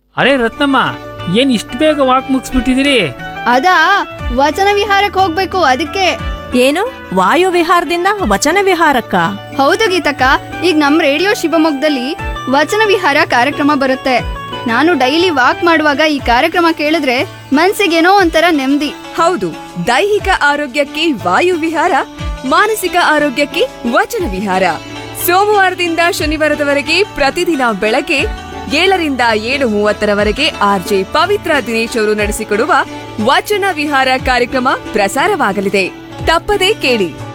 ಅರೆ ರತ್ನಮ್ಮ ಏನ್ ಇಷ್ಟು ಬೇಗ ವಾಕ್ ಮುಗಿಸ್ಬಿಟ್ಟಿದಿರಿ ಅದಾ ವಚನ ವಿಹಾರಕ್ಕೆ ಹೋಗ್ಬೇಕು ಅದಕ್ಕೆ ಏನು ವಾಯು ವಿಹಾರದಿಂದ ವಚನ ವಿಹಾರಕ್ಕ ಹೌದು ಗೀತಕ್ಕ ಈಗ ನಮ್ ರೇಡಿಯೋ ಶಿವಮೊಗ್ಗದಲ್ಲಿ ವಚನ ವಿಹಾರ ಕಾರ್ಯಕ್ರಮ ಬರುತ್ತೆ ನಾನು ಡೈಲಿ ವಾಕ್ ಮಾಡುವಾಗ ಈ ಕಾರ್ಯಕ್ರಮ ಕೇಳಿದ್ರೆ ಮನ್ಸಿಗೇನೋ ಒಂಥರ ನೆಮ್ಮದಿ ಹೌದು ದೈಹಿಕ ಆರೋಗ್ಯಕ್ಕೆ ವಾಯು ವಿಹಾರ ಮಾನಸಿಕ ಆರೋಗ್ಯಕ್ಕೆ ವಚನ ವಿಹಾರ ಸೋಮವಾರದಿಂದ ಶನಿವಾರದವರೆಗೆ ಪ್ರತಿದಿನ ಬೆಳಗ್ಗೆ ಏಳರಿಂದ ಏಳು ಮೂವತ್ತರವರೆಗೆ ಆರ್ಜೆ ಪವಿತ್ರ ದಿನೇಶ್ ಅವರು ನಡೆಸಿಕೊಡುವ ವಚನ ವಿಹಾರ ಕಾರ್ಯಕ್ರಮ ಪ್ರಸಾರವಾಗಲಿದೆ ತಪ್ಪದೇ ಕೇಳಿ